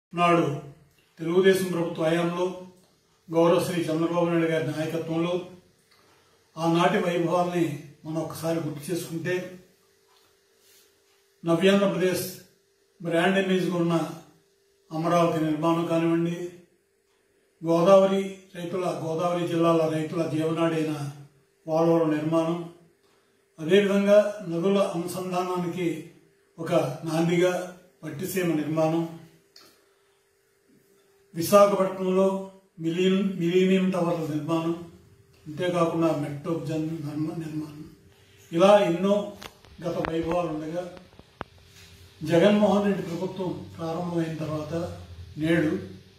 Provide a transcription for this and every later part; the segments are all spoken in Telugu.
నాడు తెలుగుదేశం ప్రభుత్వ హయాంలో గౌరవ శ్రీ చంద్రబాబు నాయుడు గారి నాయకత్వంలో ఆనాటి వైభవాల్ని మనం ఒకసారి గుర్తు చేసుకుంటే నవ్యాంధ్రప్రదేశ్ బ్రాండ్ ఇమేజ్గా ఉన్న అమరావతి నిర్మాణం కానివ్వండి గోదావరి రైతుల గోదావరి జిల్లాల రైతుల జీవనాడైన పోలవరం నిర్మాణం అదేవిధంగా నదుల అనుసంధానానికి ఒక నాందిగా పట్టిసీమ నిర్మాణం విశాఖపట్నంలో మిలియన్ మిలీనియం టవర్ల నిర్మాణం అంతేకాకుండా మెట్రో జన్ నిర్మ- నిర్మాణం ఇలా ఎన్నో గత వైభవాలు ఉండగా జగన్మోహన్ రెడ్డి ప్రభుత్వం ప్రారంభమైన తర్వాత నేడు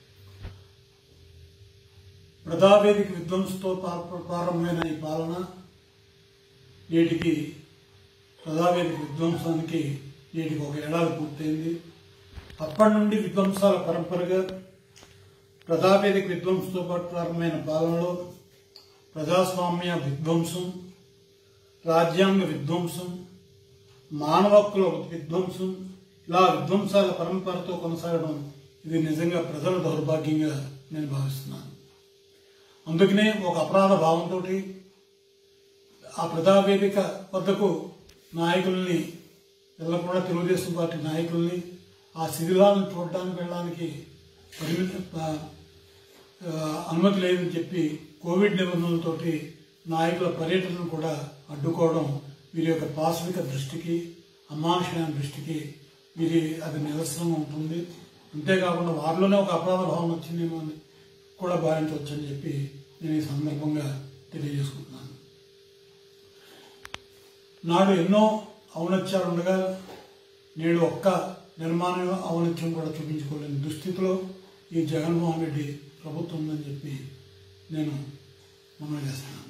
ప్రజావేదిక విధ్వంసంతో పా- ప్రారంభమైన ఈ పాలన నేటికి ప్రజావేదిక విధ్వంసానికి నేటికి ఒక ఏడాది పూర్తయింది అప్పటి నుండి విధ్వంసాల పరంపరగా ప్రజావేదిక విధ్వంసంతో పాటు ప్రారంభమైన పాలనలో ప్రజాస్వామ్య విధ్వంసం రాజ్యాంగ విధ్వంసం మానవ హక్కుల విధ్వంసం ఇలా విధ్వంసాల పరంపరతో కొనసాగడం ఇది నిజంగా ప్రజల దౌర్భాగ్యంగా నేను భావిస్తున్నాను అందుకనే ఒక అపరాధ భావంతో ఆ ప్రజావేదిక వద్దకు నాయకుల్ని వెళ్ళకుండా తెలుగుదేశం పార్టీ నాయకుల్ని ఆ శిథిలాలను చూడడానికి వెళ్ళడానికి పరిమిత ఆ, ఆ, అనుమతి లేదని చెప్పి కోవిడ్ నిబంధనలతోటి నాయకుల పర్యటనను కూడా అడ్డుకోవడం వీరి యొక్క పాశవిక దృష్టికి అమానుషమైన దృష్టికి వీరి అది నిదర్శనంగా ఉంటుంది అంతేకాకుండా వారిలోనే ఒక అపరాధ భావన వచ్చిందేమో అని కూడా భావించవచ్చు అని చెప్పి నేను ఈ సందర్భంగా తెలియజేసుకుంటున్నాను నాడు ఎన్నో ఔన్నత్యాలు ఉండగా నేడు ఒక్క నిర్మాణ ఔన్నత్యం కూడా చూపించుకోలేని దుస్థితిలో ఈ జగన్మోహన్ రెడ్డి ప్రభుత్వం ఉందని చెప్పి నేను మనం చేస్తున్నాను